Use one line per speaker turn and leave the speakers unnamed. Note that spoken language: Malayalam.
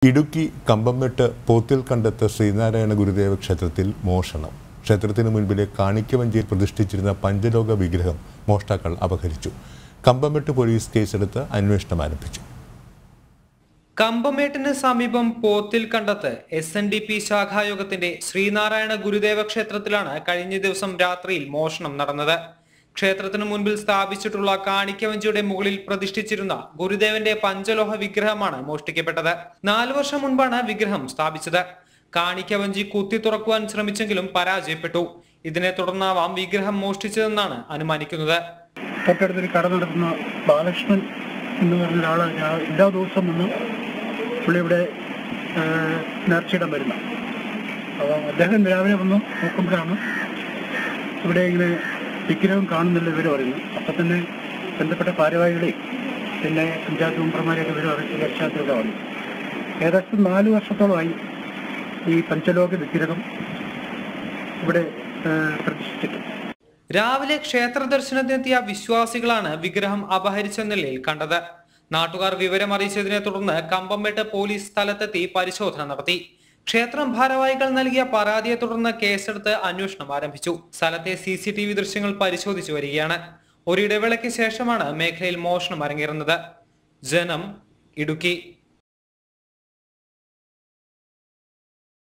ഇടുക്കി കമ്പംമെട്ട് പോത്തിൽ കണ്ടത്ത് ശ്രീനാരായണ ഗുരുദേവ ക്ഷേത്രത്തിൽ മോഷണം ക്ഷേത്രത്തിന് മുൻപിലെ കാണിക്കവഞ്ചിയിൽ പ്രതിഷ്ഠിച്ചിരുന്ന പഞ്ചലോക വിഗ്രഹം മോഷ്ടാക്കൾ അപഹരിച്ചു കമ്പംമെട്ട് പോലീസ് കേസെടുത്ത് അന്വേഷണം ആരംഭിച്ചു
കമ്പമേട്ടിന് സമീപം പോത്തിൽ കണ്ടത്ത് എസ് എൻ ഡി പി ശാഖായോഗത്തിന്റെ ശ്രീനാരായണ ഗുരുദേവ ക്ഷേത്രത്തിലാണ് കഴിഞ്ഞ ദിവസം രാത്രിയിൽ മോഷണം നടന്നത് ക്ഷേത്രത്തിനു മുൻപിൽ സ്ഥാപിച്ചിട്ടുള്ള കാണിക്കവഞ്ചിയുടെ മുകളിൽ പ്രതിഷ്ഠിച്ചിരുന്ന ഗുരുദേവന്റെ പഞ്ചലോഹ വിഗ്രഹമാണ് മോഷ്ടിക്കപ്പെട്ടത് നാലു വർഷം മുൻപാണ് വിഗ്രഹം സ്ഥാപിച്ചത് കാണിക്കവഞ്ചി കുത്തി തുറക്കുവാൻ ശ്രമിച്ചെങ്കിലും പരാജയപ്പെട്ടു ഇതിനെ തുടർന്നാവാം വിഗ്രഹം മോഷ്ടിച്ചതെന്നാണ് അനുമാനിക്കുന്നത്
തൊട്ടടുത്തൊരു കട നടത്തുന്ന ബാലകൃഷ്ണൻ എന്ന് പറഞ്ഞ ഒരാൾ എല്ലാ ദിവസവും വന്ന് പുള്ളി ഇവിടെ ആ, നേർച്ചയിടാൻ വരുന്ന അപ്പോൾ അദ്ദേഹം രാവിലെ വന്ന് നോക്കുമ്പോഴാണ് ഇവിടെ ഇങ്ങനെ വിഗ്രഹം കാണുന്നില്ല ഇവർ പറയുന്നു അപ്പം തന്നെ ബന്ധപ്പെട്ട ഭാരവാഹികളെയും പിന്നെ പഞ്ചായത്ത് മെമ്പർമാരെയൊക്കെ ഇവർ അറിയിച്ച് രക്ഷാത്തിലൂടെ വന്നു ഏകദേശം നാല് വർഷത്തോളമായി ഈ പഞ്ചലോക വിഗ്രഹം ഇവിടെ ആ, പ്രതിഷ്ഠിച്ചിട്ട്
രാവിലെ ക്ഷേത്ര ദർശനത്തിനെത്തിയ വിശ്വാസികളാണ് വിഗ്രഹം അപഹരിച്ച നിലയിൽ കണ്ടത് നാട്ടുകാർ വിവരം അറിയിച്ചതിനെ തുടർന്ന് കമ്പംമെട്ട് പോലീസ് സ്ഥലത്തെത്തി പരിശോധന നടത്തി ക്ഷേത്രം ഭാരവാഹികൾ നൽകിയ പരാതിയെ തുടർന്ന് കേസെടുത്ത് അന്വേഷണം ആരംഭിച്ചു സ്ഥലത്തെ സി സി ടി വി ദൃശ്യങ്ങൾ പരിശോധിച്ചു വരികയാണ് ഒരിടവേളയ്ക്ക് ശേഷമാണ് മേഖലയിൽ മോഷണം അരങ്ങേറുന്നത് ജനം ഇടുക്കി